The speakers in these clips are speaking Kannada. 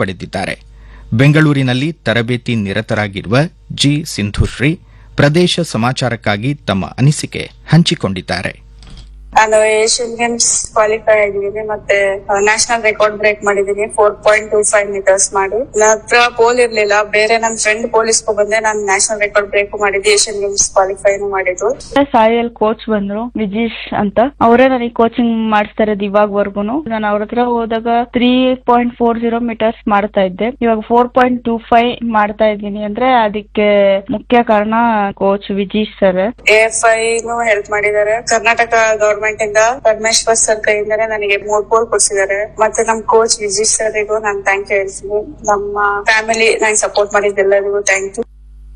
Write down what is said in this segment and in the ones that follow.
ಪಡೆದಿದ್ದಾರೆ ಬೆಂಗಳೂರಿನಲ್ಲಿ ತರಬೇತಿ ನಿರತರಾಗಿರುವ ಜಿ ಸಿಂಧುಶ್ರೀ ಪ್ರದೇಶ ಸಮಾಚಾರಕ್ಕಾಗಿ ತಮ್ಮ ಅನಿಸಿಕೆ ಹಂಚಿಕೊಂಡಿದ್ದಾರೆ ನಾನು ಏಷ್ಯನ್ ಗೇಮ್ಸ್ ಕ್ವಾಲಿಫೈ ಆಗಿದ್ದೀನಿ ಮತ್ತೆ ನ್ಯಾಷನಲ್ ರೆಕಾರ್ಡ್ ಬ್ರೇಕ್ ಮಾಡಿದೀನಿ four point two five metres ಮಾಡಿ ನನ್ನ ಹತ್ರ ಪೋಲ್ ಇರ್ಲಿಲ್ಲ ಬೇರೆ ನನ್ನ ಫ್ರೆಂಡ್ ಪೋಲಿಸ್ಕೊ ಬಂದೆ ನಾನು ನ್ಯಾಷನಲ್ ರೆಕಾರ್ಡ್ ಬ್ರೇಕ್ ಮಾಡಿದ್ದೆ ಏಷ್ಯನ್ ಗೇಮ್ಸ್ ಕ್ವಾಲಿಫೈನು ಮಾಡಿದ್ದು ಸಾಯಿಲ್ ಕೋಚ್ ಬಂದ್ರು ವಿಜೀಶ್ ಅಂತ ಅವರೇ ನನಗೆ ಕೋಚಿಂಗ್ ಮಾಡಿಸ್ತಾ ಇರೋದು ಇವಾಗವರೆಗೂ ನಾನು ಅವ್ರ ಹತ್ರ ಹೋದಾಗ three point four zero metres ಮಾಡ್ತಾ ಇದ್ದೆ ಇವಾಗ ಫೋರ್ ಪಾಯಿಂಟ್ ಟೂ ಫೈವ್ ಮಾಡ್ತಾ ಇದ್ದೀನಿ ಅಂದ್ರೆ ಅದಕ್ಕೆ ಮುಖ್ಯ ಕಾರಣ coach Vijeesh sir A F ಐನು ಹೆಲ್ಪ್ ಮಾಡಿದ್ದಾರೆ ಕರ್ನಾಟಕ ಗವರ್ಮೆಂಟ್ ಇಂದ ಪರಮೇಶ್ವರ್ ಸರ್ ಕೈಯಿಂದಾನೆ ನನಗೆ ಮೂರ್ ಪೋಲ್ ಕೊಡ್ಸಿದ್ದಾರೆ ಮತ್ತೆ ನಮ್ ಕೋಚ್ ವಿಜಯ್ ಸರ್ಗೂ ನಾನು ಥ್ಯಾಂಕ್ ಯು ಹೇಳ್ತೀನಿ ನಮ್ಮ ಫ್ಯಾಮಿಲಿ ನಂಗೆ ಸಪೋರ್ಟ್ ಮಾಡಿದ್ದೆಲ್ಲರಿಗೂ ಥ್ಯಾಂಕ್ ಯು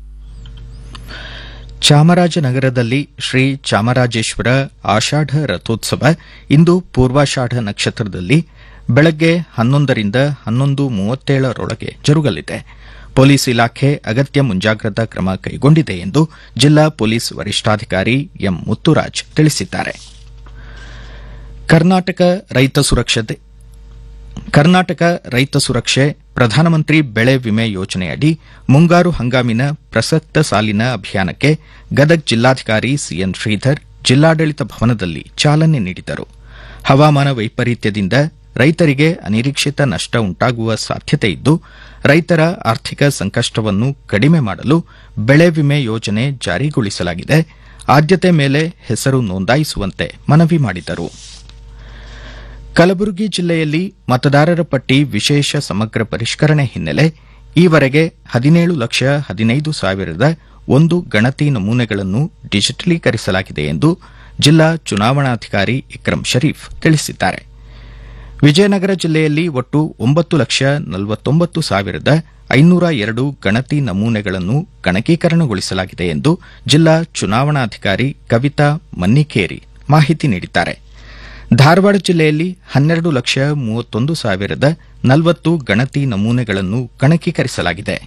ಚಾಮರಾಜನಗರದಲ್ಲಿ ಶ್ರೀ ಚಾಮರಾಜೇಶ್ವರ ಆಷಾಢ ರಥೋತ್ಸವ ಇಂದು ಪೂರ್ವಾಷಾಢ ನಕ್ಷತ್ರದಲ್ಲಿ ಬೆಳಗ್ಗೆ ಹನ್ನೊಂದರಿಂದ ಹನ್ನೊಂದು ಮೂವತ್ತೇಳರೊಳಗೆ ಜರುಗಲಿದೆ ಪೊಲೀಸ್ ಇಲಾಖೆ ಅಗತ್ಯ ಮುಂಜಾಗ್ರತಾ ಕ್ರಮ ಕೈಗೊಂಡಿದೆ ಎಂದು ಜಿಲ್ಲಾ ಪೊಲೀಸ್ ವರಿಷ್ಠಾಧಿಕಾರಿ ಎಂ ಮುತ್ತುರಾಜ್ ತಿಳಿಸಿದ್ದಾರೆ ಕರ್ನಾಟಕ ರೈತ ಸುರಕ್ಷತೆ ಕರ್ನಾಟಕ ರೈತ ಸುರಕ್ಷೆ ಪ್ರಧಾನಮಂತ್ರಿ ಬೆಳೆ ವಿಮೆ ಯೋಜನೆಯಡಿ ಮುಂಗಾರು ಹಂಗಾಮಿನ ಪ್ರಸಕ್ತ ಸಾಲಿನ ಅಭಿಯಾನಕ್ಕೆ ಗದಗ್ ಜಿಲ್ಲಾಧಿಕಾರಿ ಸಿಎನ್ ಶ್ರೀಧರ್ ಜಿಲ್ಲಾಡಳಿತ ಭವನದಲ್ಲಿ ಚಾಲನೆ ನೀಡಿದರು ಹವಾಮಾನ ವೈಪರೀತ್ಯದಿಂದ ರೈತರಿಗೆ ಅನಿರೀಕ್ಷಿತ ನಷ್ಟ ಉಂಟಾಗುವ ಸಾಧ್ಯತೆ ಇದ್ದು ರೈತರ ಆರ್ಥಿಕ ಸಂಕಷ್ಟವನ್ನು ಕಡಿಮೆ ಮಾಡಲು ಬೆಳೆ ವಿಮೆ ಯೋಜನೆ ಜಾರಿಗೊಳಿಸಲಾಗಿದೆ ಆದ್ಯತೆ ಮೇಲೆ ಹೆಸರು ನೋಂದಾಯಿಸುವಂತೆ ಮನವಿ ಮಾಡಿದರು ಕಲಬುರಗಿ ಜಿಲ್ಲೆಯಲ್ಲಿ ಮತದಾರರ ಪಟ್ಟಿ ವಿಶೇಷ ಸಮಗ್ರ ಪರಿಷ್ಕರಣೆ ಹಿನ್ನೆಲೆ ಈವರೆಗೆ ಹದಿನೇಳು ಲಕ್ಷ ಹದಿನೈದು ಸಾವಿರದ ಒಂದು ಗಣತಿ ನಮೂನೆಗಳನ್ನು ಡಿಜಿಟಲೀಕರಿಸಲಾಗಿದೆ ಎಂದು ಜಿಲ್ಲಾ ಚುನಾವಣಾಧಿಕಾರಿ ಇಕ್ರಂ ಶರೀಫ್ ತಿಳಿಸಿದ್ದಾರೆ ವಿಜಯನಗರ ಜಿಲ್ಲೆಯಲ್ಲಿ ಒಟ್ಟು ಒಂಬತ್ತು ಲಕ್ಷ ನಲವತ್ತೊಂಬತ್ತು ಸಾವಿರದ ಐನೂರ ಎರಡು ಗಣತಿ ನಮೂನೆಗಳನ್ನು ಗಣಕೀಕರಣಗೊಳಿಸಲಾಗಿದೆ ಎಂದು ಜಿಲ್ಲಾ ಚುನಾವಣಾಧಿಕಾರಿ ಕವಿತಾ ಮನ್ನಿಕೇರಿ ಮಾಹಿತಿ ನೀಡಿದ್ದಾರೆ ಧಾರವಾಡ ಜಿಲ್ಲೆಯಲ್ಲಿ ಹನ್ನೆರಡು ಲಕ್ಷ ಮೂವತ್ತೊಂದು ಸಾವಿರದ ನಲವತ್ತು ಗಣತಿ ನಮೂನೆಗಳನ್ನು ಗಣಕೀಕರಿಸಲಾಗಿದೆ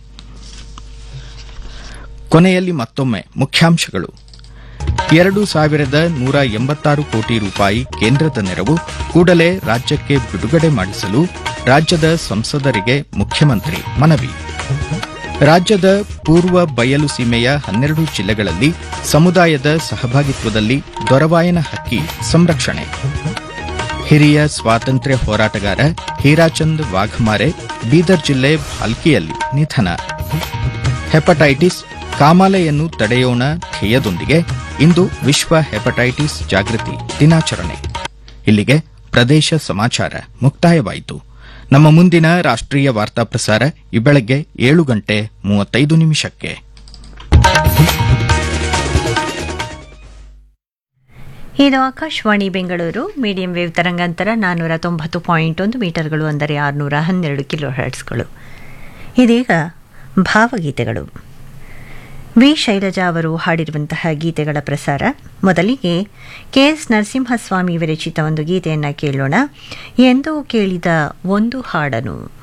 ಕೊನೆಯಲ್ಲಿ ಮತ್ತೊಮ್ಮೆ ಮುಖ್ಯಾಂಶಗಳು ಎರಡು ಸಾವಿರದ ನೂರ ಎಂಬತ್ತಾರು ಕೋಟಿ ರೂಪಾಯಿ ಕೇಂದ್ರದ ನೆರವು ಕೂಡಲೇ ರಾಜ್ಯಕ್ಕೆ ಬಿಡುಗಡೆ ಮಾಡಿಸಲು ರಾಜ್ಯದ ಸಂಸದರಿಗೆ ಮುಖ್ಯಮಂತ್ರಿ ಮನವಿ ರಾಜ್ಯದ ಪೂರ್ವ ಬಯಲು ಸೀಮೆಯ ಹನ್ನೆರಡು ಜಿಲ್ಲೆಗಳಲ್ಲಿ ಸಮುದಾಯದ ಸಹಭಾಗಿತ್ವದಲ್ಲಿ ದೊರವಾಯನ ಹಕ್ಕಿ ಸಂರಕ್ಷಣೆ ಹಿರಿಯ ಸ್ವಾತಂತ್ರ್ಯ ಹೋರಾಟಗಾರ ಹೀರಾಚಂದ್ ವಾಘಮಾರೆ ಬೀದರ್ ಜಿಲ್ಲೆ ಭಾಲ್ಕಿಯಲ್ಲಿ ನಿಧನ ಹೆಪಟೈಟಿಸ್ ಕಾಮಾಲೆಯನ್ನು ತಡೆಯೋಣ ಧ್ಯೇಯದೊಂದಿಗೆ ಇಂದು ವಿಶ್ವ ಹೆಪಟೈಟಿಸ್ ಜಾಗೃತಿ ದಿನಾಚರಣೆ ಇಲ್ಲಿಗೆ ಪ್ರದೇಶ ಸಮಾಚಾರ ಮುಕ್ತಾಯವಾಯಿತು ನಮ್ಮ ಮುಂದಿನ ರಾಷ್ಟ್ರೀಯ ವಾರ್ತಾ ಪ್ರಸಾರ ಈ ಬೆಳಗ್ಗೆ ಏಳು ಗಂಟೆ ಮೂವತ್ತೈದು ನಿಮಿಷಕ್ಕೆ ಇದು ಆಕಾಶವಾಣಿ ಬೆಂಗಳೂರು ಮೀಡಿಯಂ ವೇವ್ ತರಂಗಾಂತರ ನಾನ್ನೂರ ತೊಂಬತ್ತು ಪಾಯಿಂಟ್ ಒಂದು ಮೀಟರ್ಗಳು ಅಂದರೆ ಆರುನೂರ ಹನ್ನೆರಡು ಕಿಲೋ ಹರ್ಟ್ಸ್ಗಳು ಇದೀಗ ಭಾವಗೀತೆಗಳು ವಿ ಶೈಲಜಾ ಅವರು ಹಾಡಿರುವಂತಹ ಗೀತೆಗಳ ಪ್ರಸಾರ ಮೊದಲಿಗೆ ಕೆ ಎಸ್ ನರಸಿಂಹಸ್ವಾಮಿ ವಿರಚಿತ ಒಂದು ಗೀತೆಯನ್ನು ಕೇಳೋಣ ಎಂದೂ ಕೇಳಿದ ಒಂದು ಹಾಡನು